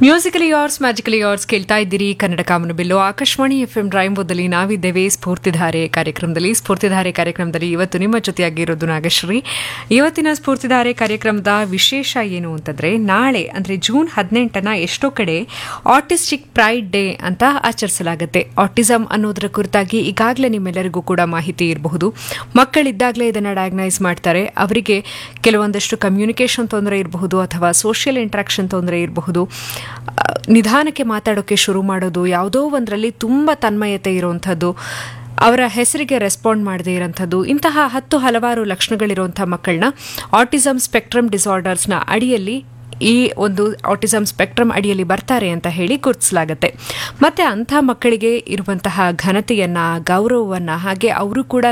musically ಯಾರ್ಸ್ magically ಯಾರ್ಸ್ ಕೇಳ್ತಾ ಇದ್ದೀರಿ ಕನ್ನಡ ಕಾಮನ ಬಿಲ್ಲು ಆಕಾಶವಾಣಿ ಎಫ್ ಎಂ ಡ್ರೈಂಬೋದಲ್ಲಿ ನಾವಿದ್ದೇವೆ ಸ್ಫೂರ್ತಿಧಾರೆ ಕಾರ್ಯಕ್ರಮದಲ್ಲಿ ಸ್ಫೂರ್ತಿಧಾರೆ ಕಾರ್ಯಕ್ರಮದಲ್ಲಿ ಇವತ್ತು ನಿಮ್ಮ ಜೊತೆಯಾಗಿರೋದು ನಾಗಶ್ರೀ ಇವತ್ತಿನ ಸ್ಫೂರ್ತಿಧಾರೆ ಕಾರ್ಯಕ್ರಮದ ವಿಶೇಷ ಏನು ಅಂತಂದ್ರೆ ನಾಳೆ ಅಂದ್ರೆ ಜೂನ್ ಹದಿನೆಂಟನ ಎಷ್ಟೋ ಕಡೆ ಆಟಿಸ್ಟಿಕ್ ಪ್ರೈಡ್ ಡೇ ಅಂತ ಆಚರಿಸಲಾಗುತ್ತೆ ಆಟಿಸಮ್ ಅನ್ನೋದರ ಕುರಿತಾಗಿ ಈಗಾಗಲೇ ನಿಮ್ಮೆಲ್ಲರಿಗೂ ಕೂಡ ಮಾಹಿತಿ ಇರಬಹುದು ಮಕ್ಕಳಿದ್ದಾಗಲೇ ಇದನ್ನು ಡಯಾಗ್ನೈಸ್ ಮಾಡ್ತಾರೆ ಅವರಿಗೆ ಕೆಲವೊಂದಷ್ಟು ಕಮ್ಯುನಿಕೇಷನ್ ತೊಂದರೆ ಇರಬಹುದು ಅಥವಾ ಸೋಷಿಯಲ್ ಇಂಟ್ರಾಕ್ಷನ್ ತೊಂದರೆ ಇರಬಹುದು ಆ, ನಿಧಾನಕ್ಕೆ ಮಾತಾಡೋಕೆ ಶುರು ಮಾಡೋದು ಯಾವುದೋ ಒಂದರಲ್ಲಿ ತುಂಬ ತನ್ಮಯತೆ ಇರುವಂಥದ್ದು ಅವರ ಹೆಸರಿಗೆ ರೆಸ್ಪಾಂಡ್ ಮಾಡದೇ ಇರೋಂಥದ್ದು ಇಂತಹ ಹತ್ತು ಹಲವಾರು ಲಕ್ಷಣಗಳಿರುವಂಥ ಮಕ್ಕಳನ್ನ ಆಟಿಸಮ್ ಸ್ಪೆಕ್ಟ್ರಮ್ ಡಿಸಾರ್ಡರ್ಸ್ನ ಅಡಿಯಲ್ಲಿ ಈ ಒಂದು ಆಟಿಸಮ್ ಸ್ಪೆಕ್ಟ್ರಮ್ ಅಡಿಯಲ್ಲಿ ಬರ್ತಾರೆ ಅಂತ ಹೇಳಿ ಗುರುತಿಸಲಾಗುತ್ತೆ ಮತ್ತೆ ಅಂಥ ಮಕ್ಕಳಿಗೆ ಇರುವಂತಹ ಘನತೆಯನ್ನ ಗೌರವವನ್ನ ಹಾಗೆ ಅವರು ಕೂಡ